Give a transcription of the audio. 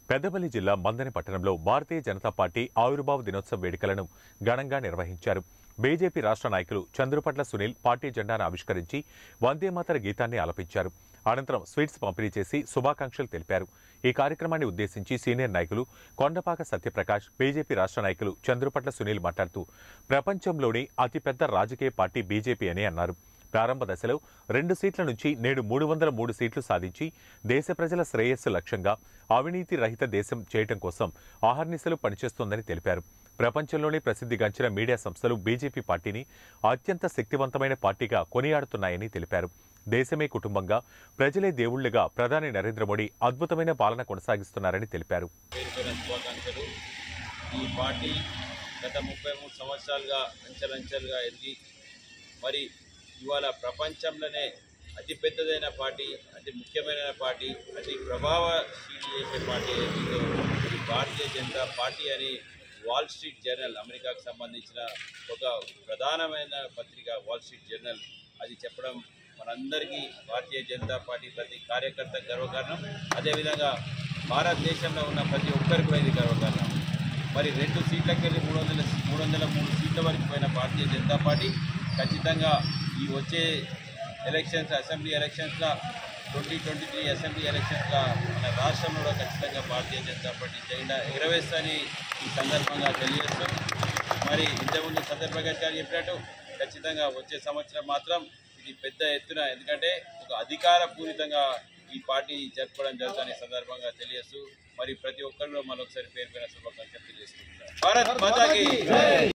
పెద్దపల్లి జిల్లా మందని పట్టణంలో భారతీయ జనతా పార్టీ ఆవిర్భావ దినోత్సవ వేడుకలను ఘనంగా నిర్వహించారు బీజేపీ రాష్ట్ర నాయకులు చంద్రుపట్ల సునీల్ పార్టీ జెండాను ఆవిష్కరించి వందేమాతర గీతాన్ని ఆలపించారు అనంతరం స్వీట్స్ పంపిణీ చేసి శుభాకాంక్షలు తెలిపారు ఈ కార్యక్రమాన్ని ఉద్దేశించి సీనియర్ నాయకులు కొండపాక సత్యప్రకాష్ బీజేపీ రాష్ట్ర నాయకులు చంద్రుపట్ల సునీల్ మాట్లాడుతూ ప్రపంచంలోని అతిపెద్ద రాజకీయ పార్టీ బీజేపీ అని అన్నారు ప్రారంభ దశలో రెండు సీట్ల నుంచి నేడు మూడు వందల మూడు సీట్లు సాధించి దేశ ప్రజల శ్రేయస్సు లక్ష్యంగా అవినీతి రహిత దేశం చేయటం కోసం ఆహర్నిశలు పనిచేస్తోందని తెలిపారు ప్రపంచంలోనే ప్రసిద్ధిగాంచిన మీడియా సంస్థలు బీజేపీ పార్టీని అత్యంత శక్తివంతమైన పార్టీగా కొనియాడుతున్నాయని తెలిపారు దేశమే కుటుంబంగా ప్రజలే దేవుళ్లుగా ప్రధాని నరేంద్ర మోడీ అద్భుతమైన పాలన కొనసాగిస్తున్నారని తెలిపారు పేరు పేరు శుభాకాంక్షలు ఈ పార్టీ గత ముప్పై మూడు సంవత్సరాలుగా అంచెలంచెలుగా ఎదిగి మరి ఇవాళ ప్రపంచంలోనే అతి పెద్దదైన పార్టీ అతి ముఖ్యమైన పార్టీ అతి ప్రభావశీలి చేసే పార్టీ ఏదైతుందో ఈ భారతీయ జనతా పార్టీ అని వాల్ స్ట్రీట్ జర్నల్ అమెరికాకు సంబంధించిన ఒక ప్రధానమైన పత్రిక వాల్ స్ట్రీట్ జర్నల్ అది చెప్పడం మనందరికీ భారతీయ జనతా పార్టీ ప్రతి కార్యకర్త గర్వకారణం అదేవిధంగా భారతదేశంలో ఉన్న ప్రతి ఒక్కరికి కూడా ఇది గర్వకారణం మరి రెండు సీట్లకు వెళ్ళి మూడు వందల మూడు వందల మూడు సీట్ల వరకు పోయిన భారతీయ జనతా పార్టీ ఖచ్చితంగా ఈ వచ్చే ఎలక్షన్స్ అసెంబ్లీ ఎలక్షన్స్లో ట్వంటీ ట్వంటీ త్రీ అసెంబ్లీ ఎలక్షన్స్లో మన రాష్ట్రంలో కూడా ఖచ్చితంగా భారతీయ జనతా పార్టీ జెండా ఎగరవేస్తని ఈ సందర్భంగా తెలియజేస్తూ మరి ఇంతకుముందు సందర్భంగా గారు చెప్పినట్టు ఖచ్చితంగా వచ్చే సంవత్సరం మాత్రం ఇది పెద్ద ఎత్తున ఎందుకంటే ఒక అధికారపూరితంగా ఈ పార్టీ జరుపుకోవడం జరుగుతుందని ఈ సందర్భంగా తెలియజేస్తూ మరి ప్రతి ఒక్కరిలో మరొకసారి పేరు పైన శుభాకాంక్షలు తెలియజేస్తున్నాం భారత్ మాతాకి